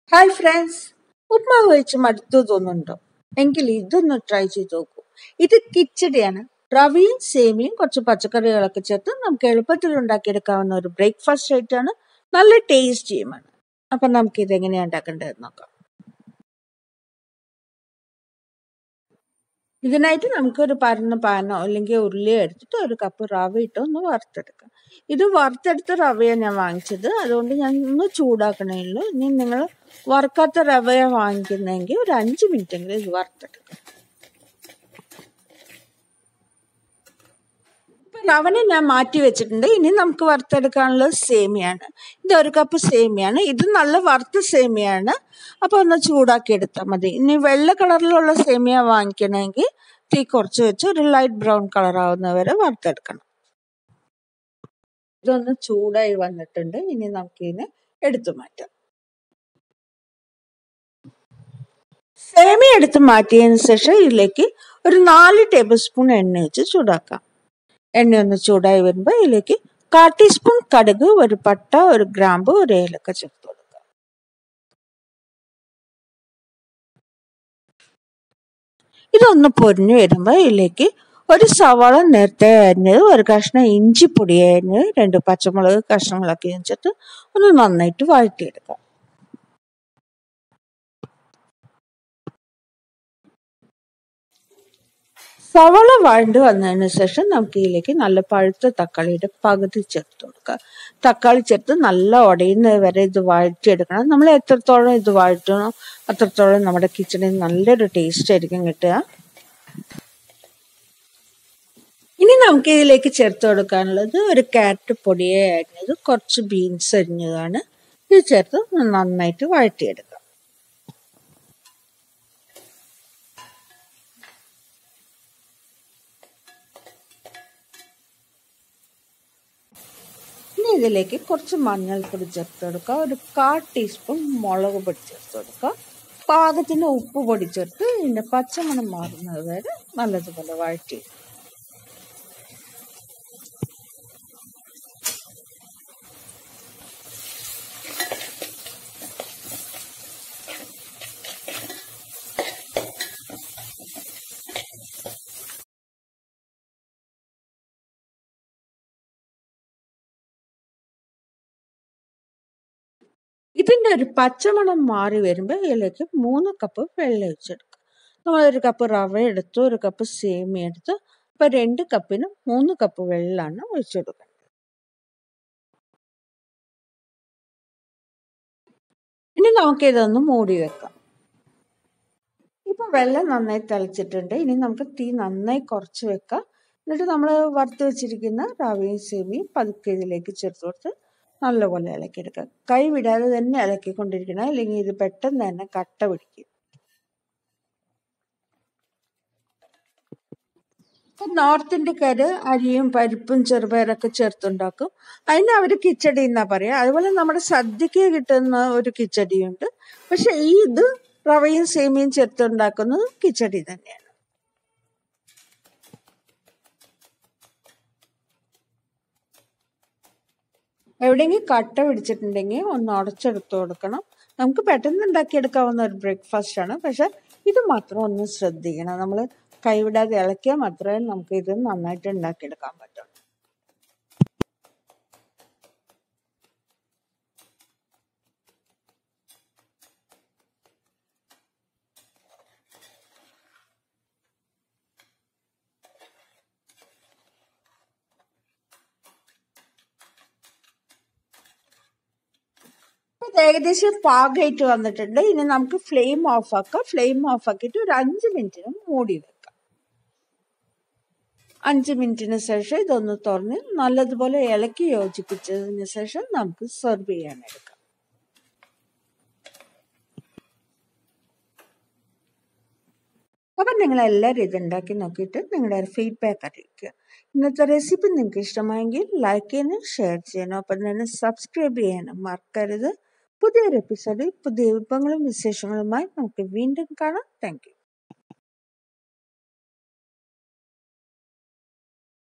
hi friends ഉപ്മാവ് കഴിച്ച് മടുത്തു തോന്നുന്നുണ്ടോ എങ്കിൽ ഇതൊന്ന് ട്രൈ ചെയ്ത് നോക്കൂ ഇത് കിച്ചടിയാണ് റവയും സേമിയും കുറച്ച് പച്ചക്കറികളൊക്കെ ചേർത്ത് നമുക്ക് എളുപ്പത്തിൽ ഉണ്ടാക്കിയെടുക്കാവുന്ന ഒരു ബ്രേക്ക്ഫാസ്റ്റ് ആയിട്ടാണ് നല്ല ടേസ്റ്റിയുമാണ് അപ്പം നമുക്ക് ഇത് എങ്ങനെയാണ് ഉണ്ടാക്കേണ്ടതെന്ന് നോക്കാം ഇതിനായിട്ട് നമുക്കൊരു പരന്ന പാനോ അല്ലെങ്കിൽ ഉരുളിയോ എടുത്തിട്ട് ഒരു കപ്പ് റവ ഇട്ട് ഒന്ന് വറുത്തെടുക്കാം ഇത് വറുത്തെടുത്ത റവയാണ് ഞാൻ വാങ്ങിച്ചത് അതുകൊണ്ട് ഞാൻ ഒന്ന് ചൂടാക്കണേ ഉള്ളൂ ഇനി നിങ്ങൾ വറുക്കാത്ത റവയാണ് വാങ്ങിക്കുന്നതെങ്കിൽ ഒരു അഞ്ച് മിനിറ്റ് എങ്കിലും ഇത് വറുത്തെടുക്കാം ഇപ്പൊ റവനെ ഞാൻ മാറ്റി വെച്ചിട്ടുണ്ട് ഇനി നമുക്ക് വറുത്തെടുക്കാനുള്ളത് സേമിയാണ് ഇത് ഒരു കപ്പ് സേമിയാണ് ഇത് നല്ല വറുത്ത സേമിയാണ് അപ്പൊ ഒന്ന് ചൂടാക്കി എടുത്താൽ മതി ഇനി വെള്ള കളറിലുള്ള സേമിയ വാങ്ങിക്കണമെങ്കിൽ തീ കുറച്ച് വെച്ച് ഒരു ലൈറ്റ് ബ്രൗൺ കളർ ആവുന്നവരെ വറുത്തെടുക്കണം ഇതൊന്ന് ചൂടായി വന്നിട്ടുണ്ട് ഇനി നമുക്കിതിനെ എടുത്തു മാറ്റാം സേമിയ എടുത്ത് മാറ്റിയതിന് ശേഷം ഇതിലേക്ക് ഒരു നാല് ടേബിൾ സ്പൂൺ എണ്ണ വെച്ച് ചൂടാക്കാം എണ്ണ ഒന്ന് ചൂടായി വരുമ്പോൾ ഇതിലേക്ക് കാൽ ടീസ്പൂൺ കടുക് ഒരു പട്ട ഒരു ഗ്രാമ്പ് ഒരു ഏലക്ക ചേർത്ത് കൊടുക്കുക ഇതൊന്ന് പൊരിഞ്ഞു വരുമ്പോൾ ഇതിലേക്ക് ഒരു സവാള നേരത്തെ അരിഞ്ഞത് ഒരു കഷ്ണം ഇഞ്ചിപ്പൊടി അരിഞ്ഞത് രണ്ട് പച്ചമുളക് കഷ്ണങ്ങളൊക്കെ വെച്ചിട്ട് ഒന്ന് നന്നായിട്ട് വഴറ്റിയെടുക്കാം സവള വഴണ്ട് വന്നതിന് ശേഷം നമുക്ക് ഇതിലേക്ക് നല്ല പഴുത്ത തക്കാളിയുടെ പകുതി ചേർത്ത് കൊടുക്കുക തക്കാളി ചേർത്ത് നല്ല ഉടയുന്നത് വരെ ഇത് വഴറ്റിയെടുക്കണം നമ്മൾ എത്രത്തോളം ഇത് വഴറ്റണോ അത്രത്തോളം നമ്മുടെ കിച്ചണിൽ നല്ലൊരു ടേസ്റ്റ് ആയിരിക്കും കിട്ടുക ഇനി നമുക്ക് ഇതിലേക്ക് ചേർത്ത് കൊടുക്കാനുള്ളത് ഒരു ക്യാരറ്റ് പൊടിയെ അരിഞ്ഞത് കുറച്ച് ബീൻസ് അരിഞ്ഞതാണ് ഇത് ചേർത്ത് നന്നായിട്ട് വഴറ്റിയെടുക്കാം ഇനി ഇതിലേക്ക് കുറച്ച് മഞ്ഞൾപ്പൊടി ചേർത്ത് കൊടുക്കുക ഒരു കാൽ ടീസ്പൂൺ മുളക് പൊടി ചേർത്ത് കൊടുക്കുക പാകത്തിന് ഉപ്പ് പൊടി ചേർത്ത് ഇതിൻ്റെ പച്ചമണം മാറുന്നത് വരെ നല്ലതുപോലെ വഴറ്റി ഇതിൻ്റെ ഒരു പച്ചമണം മാറി വരുമ്പോൾ ഇതിലേക്ക് മൂന്ന് കപ്പ് വെള്ളം ഒഴിച്ചെടുക്കുക നമ്മൾ ഒരു കപ്പ് റവ എടുത്തു ഒരു കപ്പ് സേമിയ എടുത്തു അപ്പോൾ രണ്ട് കപ്പിന് മൂന്ന് കപ്പ് വെള്ളമാണ് ഒഴിച്ചെടുക്കേണ്ടത് ഇനി നമുക്ക് ഇതൊന്ന് മൂടി വെക്കാം ഇപ്പൊ വെള്ളം നന്നായി തിളച്ചിട്ടുണ്ട് ഇനി നമുക്ക് തീ നന്നായി കുറച്ച് വെക്കാം എന്നിട്ട് നമ്മൾ വറുത്ത് വെച്ചിരിക്കുന്ന റവയും സേമിയും പതുക്കെ ഇതിലേക്ക് ചേർത്ത് കൊടുത്ത് നല്ലപോലെ ഇളക്കിയെടുക്കുക കൈ വിടാതെ തന്നെ ഇളക്കിക്കൊണ്ടിരിക്കണം അല്ലെങ്കിൽ ഇത് പെട്ടെന്ന് തന്നെ കട്ട പിടിക്കും ഇപ്പം നോർത്ത് ഇന്ത്യക്കാര് അരിയും പരിപ്പും ചെറുപയറൊക്കെ ചേർത്തുണ്ടാക്കും അതിന് അവർ കിച്ചടി എന്നാ പറയാ അതുപോലെ നമ്മുടെ സദ്യക്ക് കിട്ടുന്ന ഒരു കിച്ചടിയുണ്ട് പക്ഷെ ഈ ഇത് റവയും സേമിയും ചേർത്തുണ്ടാക്കുന്നത് കിച്ചടി തന്നെയാണ് എവിടെയെങ്കിലും കട്ട പിടിച്ചിട്ടുണ്ടെങ്കിൽ ഒന്ന് ഉടച്ചെടുത്ത് കൊടുക്കണം നമുക്ക് പെട്ടെന്ന് ഉണ്ടാക്കിയെടുക്കാവുന്ന ഒരു ബ്രേക്ക്ഫാസ്റ്റ് ആണ് പക്ഷെ ഇത് മാത്രം ഒന്ന് ശ്രദ്ധിക്കണം നമ്മൾ കൈവിടാതെ ഇളക്കിയാൽ മാത്രമേ നമുക്ക് ഇത് നന്നായിട്ട് ഉണ്ടാക്കിയെടുക്കാൻ പറ്റുള്ളൂ ഇത് ഏകദേശം പാകമായിട്ട് വന്നിട്ടുണ്ട് ഇനി നമുക്ക് ഫ്ലെയിം ഓഫ് ആക്കാം ഫ്ലെയിം ഓഫ് ആക്കിയിട്ട് ഒരു അഞ്ച് മിനിറ്റിന് മൂടി വെക്കാം അഞ്ച് മിനിറ്റിന് ശേഷം ഇതൊന്ന് തുറന്ന് നല്ലതുപോലെ ഇളക്കി യോജിപ്പിച്ചതിന് ശേഷം നമുക്ക് സെർവ് ചെയ്യാൻ എടുക്കാം അപ്പം നിങ്ങൾ എല്ലാവരും ഇത് ഉണ്ടാക്കി നോക്കിയിട്ട് നിങ്ങളുടെ ഫീഡ്ബാക്ക് അറിയിക്കുക ഇന്നത്തെ റെസിപ്പി നിങ്ങൾക്ക് ഇഷ്ടമായെങ്കിൽ ലൈക്ക് ചെയ്യാനും ഷെയർ ചെയ്യാനും ഒപ്പം തന്നെ സബ്സ്ക്രൈബ് ചെയ്യാനും മറക്കരുത് പുതിയൊരു എപ്പിസോഡിൽ പുതിയ വിഭവങ്ങളും വിശേഷങ്ങളുമായി നമുക്ക് വീണ്ടും കാണാം താങ്ക്